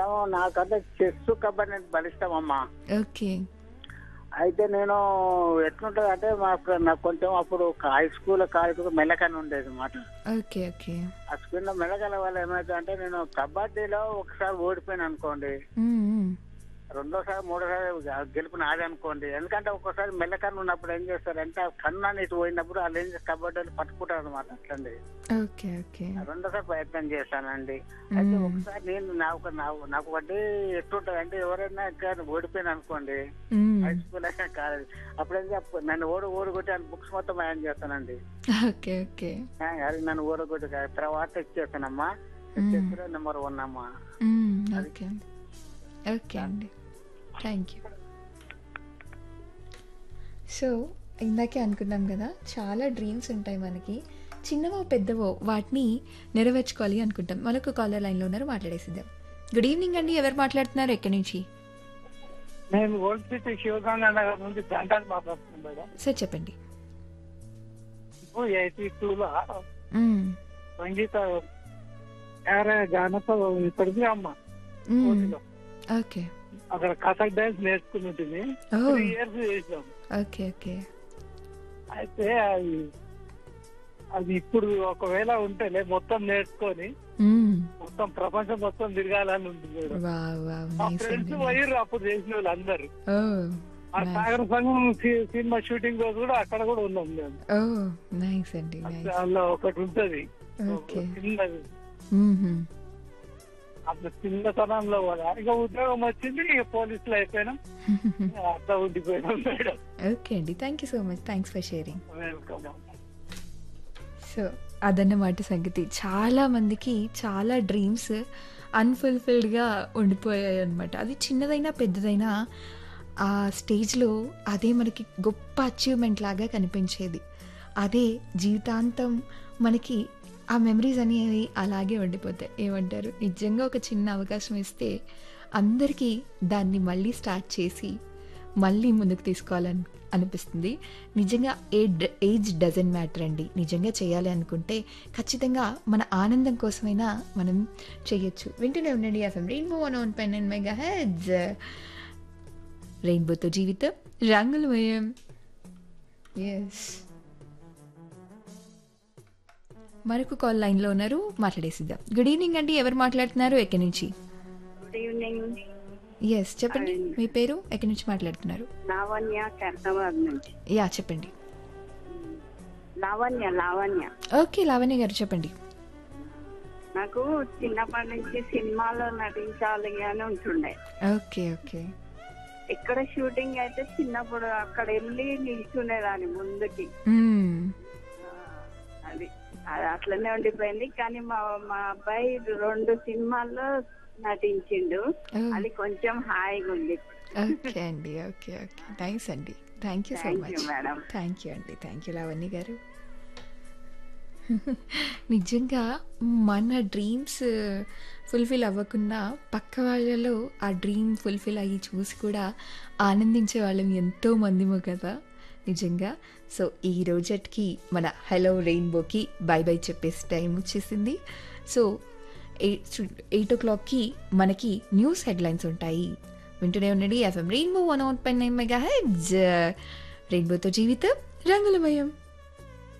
Madam నాకంటే chess kabaddi అంటే బలిష్టం అమ్మా ఓకే అయితే నేను ఎట్లుంటది అంటే మాకు నాకు కొంచెం అప్పుడు హై స్కూల్ కాలేజ్ మెల్లకని ఉండేది మాట ఓకే ఓకే ఆ స్కూల్లో మెల్లగల వల్ల ఏమైతే అంటే నేను కబడ్డీలో ఒకసారి ఓడిపోయాను అనుకోండి మ్మ్, మ్మ్. రెండోసారి మూడోసారి గెలుపు నాది అనుకోండి ఎందుకంటే ఒక్కోసారి మెల్లకన్ను ఉన్నప్పుడు ఏం చేస్తారంటే ఆ కన్ను అని ఇటు పోయినప్పుడు వాళ్ళు ఏం చేస్తారు కబడ్డీలు పట్టుకుంటారు అనమాట అట్లండి ఓకే ఓకే రెండోసారి ప్రయత్నం చేస్తానండి అయితే మ్మ్. ఒకసారి నేను నాకు నాకు నాకు వడ్డీ ఎట్లుంటది అంటే ఎవరైనా ఇంకా ఓడిపోయాను అనుకోండి మ్మ్. హై స్కూల్ అయినా కాలేజ్ అప్పుడు ఏం చెప్ప నన్ను ఓడి ఓడిగొట్టి అని బుక్స్ మొత్తం ఆయన చేస్తానండి ఓకే ఓకే ఆ, అది నన్ను ఓడగొట్టి కాదు. తర్వాత ఇచ్చేస్తానమ్మా చెస్ నెంబర్ వన్ అమ్మా మ్మ్, ఓకే అండి ఓకే అండి థ్యాంక్ యూ సో ఇందాకే అనుకున్నాం కదా చాలా డ్రీమ్స్ ఉంటాయి మనకి చిన్నవో పెద్దవో వాటిని నెరవేర్చుకోవాలి అనుకుంటాం మరొక కాలర్ లైన్లో ఉన్నారు మాట్లాడేసిద్దాం గుడ్ ఈవినింగ్ అండి ఎవరు మాట్లాడుతున్నారు ఎక్కడి నుంచి నేను ఓల్డ్ సిటీ శివగంగా నగర్ నుంచి దండాలు మాట్లాడుతున్నాను మేడం సార్ చెప్పండి ఇప్పుడు ఎయిటీ టూలో మ్మ్, సంగీత యారే గానతో ఇప్పటికి అమ్మ మ్మ్, కోటిలో ఓకే అక్కడ కథక్ డాన్స్ నేర్చుకుని ఉంటుంది ఓ త్రీ ఇయర్స్ చేసాం ఓకే ఓకే అయితే అది అది ఇప్పుడు ఒకవేళ ఉంటేనే మొత్తం నేర్చుకొని మ్మ్, మొత్తం ప్రపంచం మొత్తం తిరగాలని ఉంటుంది మేడం వావ్ వావ్ మా నైస్ ఫ్రెండ్స్ అండి పోయిర్రు అప్పుడు చేసిన వాళ్ళు అందరు ఓ ఆ nice. సాగర సంఘం సి- సినిమా షూటింగ్ రోజు కూడా అక్కడ కూడా ఉన్నాం మేము ఓ నైస్ అండి నైస్ అందులో ఒకటి ఉంటది ఓకే చిన్నది మ్మ్హ్మ్. అప్పుడు చిన్నతనంలో కూడా ఇక ఉద్యోగం వచ్చింది ఇక పోలీసులు అయిపోయినాం అట్లా ఉండిపోయినాం మేడం ఓకే అండి thank you so much thanks for sharing welcome so అదన్నమాట సంగతి చాలా మందికి చాలా డ్రీమ్స్ అన్ఫుల్ఫిల్డ్గా ఉండిపోయాయి అనమాట అది చిన్నదైనా పెద్దదైనా ఆ స్టేజ్లో అదే మనకి గొప్ప అచీవ్మెంట్ లాగా కనిపించేది అదే జీవితాంతం మనకి ఆ మెమరీస్ అనేవి అలాగే ఉండిపోతాయి ఏమంటారు నిజంగా ఒక చిన్న అవకాశం ఇస్తే అందరికీ దాన్ని మళ్ళీ స్టార్ట్ చేసి మళ్ళీ ముందుకు తీసుకోవాలని అనిపిస్తుంది నిజంగా ఏజ్ ఏజ్ డజన్ మ్యాటర్ అండి నిజంగా చేయాలి అనుకుంటే ఖచ్చితంగా మన ఆనందం కోసమైనా మనం చేయొచ్చు వింటూనే ఉండండి FM Rainbow one one pen and mega heads రెయిన్బోతో జీవితం రంగులమయం ఎస్ మరొక కాల్ లైన్లో ఉన్నారు మాట్లాడేసిద్దాం గుడ్ ఈవినింగ్ అండి ఎవరు మాట్లాడుతున్నారు ఎక్కడి నుంచి గుడ్ ఈవినింగ్ ఎస్ చెప్పండి మీ పేరు ఎక్కడి నుంచి మాట్లాడుతున్నారు లావణ్య కర్నాబాద్ నుంచి యా చెప్పండి లావణ్య లావణ్య ఓకే లావణ్య గారు చెప్పండి నాకు చిన్నప్పటి నుంచి సినిమాలో నటించాలి అని ఉంటుండే ఓకే ఓకే ఇక్కడ షూటింగ్ అయితే చిన్నప్పుడు అక్కడ వెళ్ళి నిల్చునేదాన్ని ముందుకి మ్మ్. ఆ, అది అది అట్లనే ఉండిపోయింది కానీ మా మా అబ్బాయి రెండు సినిమాల్లో నటించిండు ఓ, అది కొంచెం హాయిగా ఉంది ఓకే అండి ఓకే ఓకే థ్యాంక్స్ అండి thank you so thank you much madam thank you అండి థ్యాంక్ యూ లావణ్య గారు నిజంగా మన డ్రీమ్స్ ఫుల్ఫిల్ అవ్వకుండా పక్క వాళ్ళలో ఆ డ్రీమ్ ఫుల్ఫిల్ అయ్యి చూసి కూడా ఆనందించే వాళ్ళం ఎంతో మందిమో కదా నిజంగా సో ఈ రోజటికి మన హలో రెయిన్బోకి బై బై చెప్పేసి టైం వచ్చేసింది సో ఎయిట్ ఎయిట్ ఓ క్లాక్కి మనకి న్యూస్ హెడ్లైన్స్ ఉంటాయి వింటూనే ఉండండి ఎఫ్ఎం రెయిన్బో వన్ అవుట్ పైన మెగా హెడ్స్ రెయిన్బోతో జీవితం రంగులమయం